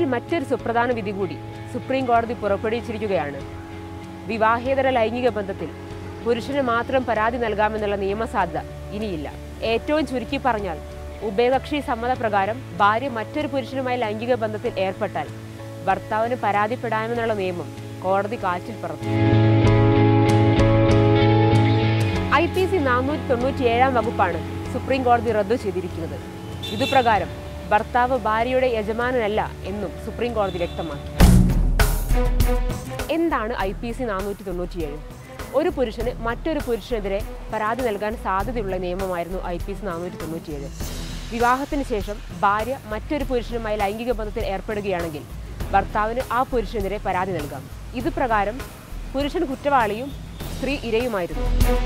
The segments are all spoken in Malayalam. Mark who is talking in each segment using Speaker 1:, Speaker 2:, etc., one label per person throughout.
Speaker 1: മറ്റൊരു സുപ്രധാന വിധി കൂടി സുപ്രീം കോടതി പുറപ്പെടുവിച്ചിരിക്കുകയാണ് വിവാഹേതര ലൈംഗിക ബന്ധത്തിൽ പുരുഷന് മാത്രം പരാതി നൽകാമെന്നുള്ള നിയമസാധ്യത ഇനിയില്ല ഏറ്റവും ചുരുക്കി പറഞ്ഞാൽ ഉഭയകക്ഷി സമ്മതപ്രകാരം ഭാര്യ മറ്റൊരു പുരുഷനുമായി ലൈംഗിക ബന്ധത്തിൽ ഏർപ്പെട്ടാൽ ഭർത്താവിന് പരാതിപ്പെടാമെന്നുള്ള നിയമം കോടതി കാറ്റിൽ പറന്നു ഐ പി സി നാനൂറ്റി തൊണ്ണൂറ്റി ഏഴാം വകുപ്പാണ് സുപ്രീം കോടതി റദ്ദു ചെയ്തിരിക്കുന്നത് ഇതുപ്രകാരം ഭർത്താവ് ഭാര്യയുടെ യജമാനനല്ല എന്നും സുപ്രീം കോടതി വ്യക്തമാക്കി എന്താണ് ഐ പി സി നാനൂറ്റി തൊണ്ണൂറ്റിയേഴ് ഒരു പുരുഷന് മറ്റൊരു പുരുഷനെതിരെ പരാതി നൽകാൻ സാധ്യതയുള്ള നിയമമായിരുന്നു ഐ പി സി നാനൂറ്റി തൊണ്ണൂറ്റിയേഴ് വിവാഹത്തിന് ശേഷം ഭാര്യ മറ്റൊരു പുരുഷനുമായി ലൈംഗിക ബന്ധത്തിൽ ഏർപ്പെടുകയാണെങ്കിൽ ഭർത്താവിന് ആ പുരുഷനെതിരെ പരാതി നൽകാം ഇതുപ്രകാരം പുരുഷൻ കുറ്റവാളിയും സ്ത്രീ ഇരയുമായിരുന്നു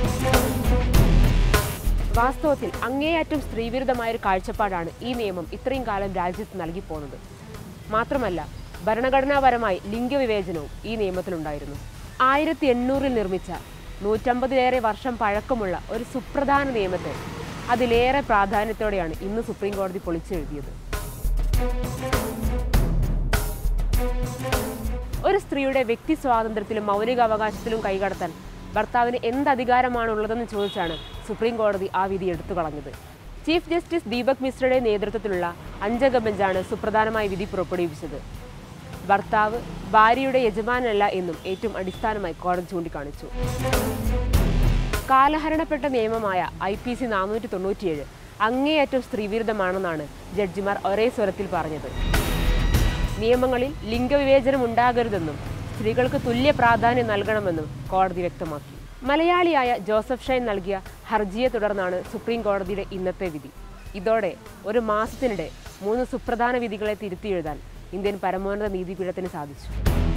Speaker 1: വാസ്തവത്തിൽ അങ്ങേയറ്റം സ്ത്രീവിരുദ്ധമായ ഒരു കാഴ്ചപ്പാടാണ് ഈ നിയമം ഇത്രയും കാലം രാജ്യത്ത് നൽകി പോകുന്നത് മാത്രമല്ല ഭരണഘടനാപരമായി ലിംഗവിവേചനവും ഈ നിയമത്തിലുണ്ടായിരുന്നു ആയിരത്തി എണ്ണൂറിൽ നിർമ്മിച്ച നൂറ്റമ്പതിലേറെ വർഷം പഴക്കമുള്ള ഒരു സുപ്രധാന നിയമത്തെ അതിലേറെ പ്രാധാന്യത്തോടെയാണ് ഇന്ന് സുപ്രീം കോടതി പൊളിച്ചെഴുതിയത് ഒരു സ്ത്രീയുടെ വ്യക്തി സ്വാതന്ത്ര്യത്തിലും മൗലികാവകാശത്തിലും കൈകടത്താൻ ഭർത്താവിന് എന്ത് അധികാരമാണുള്ളതെന്ന് ചോദിച്ചാണ് സുപ്രീം കോടതി ആ വിധി എടുത്തു കളഞ്ഞത് ചീഫ് ജസ്റ്റിസ് ദീപക് മിശ്രയുടെ നേതൃത്വത്തിലുള്ള അഞ്ചംഗ ബെഞ്ചാണ് സുപ്രധാനമായ വിധി പുറപ്പെടുവിച്ചത് ഭർത്താവ് ഭാര്യയുടെ യജമാനല്ല എന്നും ഏറ്റവും അടിസ്ഥാനമായി കോടതി ചൂണ്ടിക്കാണിച്ചു കാലഹരണപ്പെട്ട നിയമമായ ഐ പി സി നാനൂറ്റി തൊണ്ണൂറ്റിയേഴ് അങ്ങേയറ്റം സ്ത്രീവിരുദ്ധമാണെന്നാണ് ജഡ്ജിമാർ ഒരേ സ്വരത്തിൽ പറഞ്ഞത് നിയമങ്ങളിൽ ലിംഗവിവേചനം ഉണ്ടാകരുതെന്നും സ്ത്രീകൾക്ക് തുല്യ പ്രാധാന്യം നൽകണമെന്നും കോടതി വ്യക്തമാക്കി മലയാളിയായ ജോസഫ് ഷൈൻ നൽകിയ ഹർജിയെ തുടർന്നാണ് സുപ്രീം കോടതിയുടെ ഇന്നത്തെ വിധി ഇതോടെ ഒരു മാസത്തിനിടെ മൂന്ന് സുപ്രധാന വിധികളെ തിരുത്തിയെഴുതാൻ ഇന്ത്യൻ പരമോന്നത നീതിപീഠത്തിന് സാധിച്ചു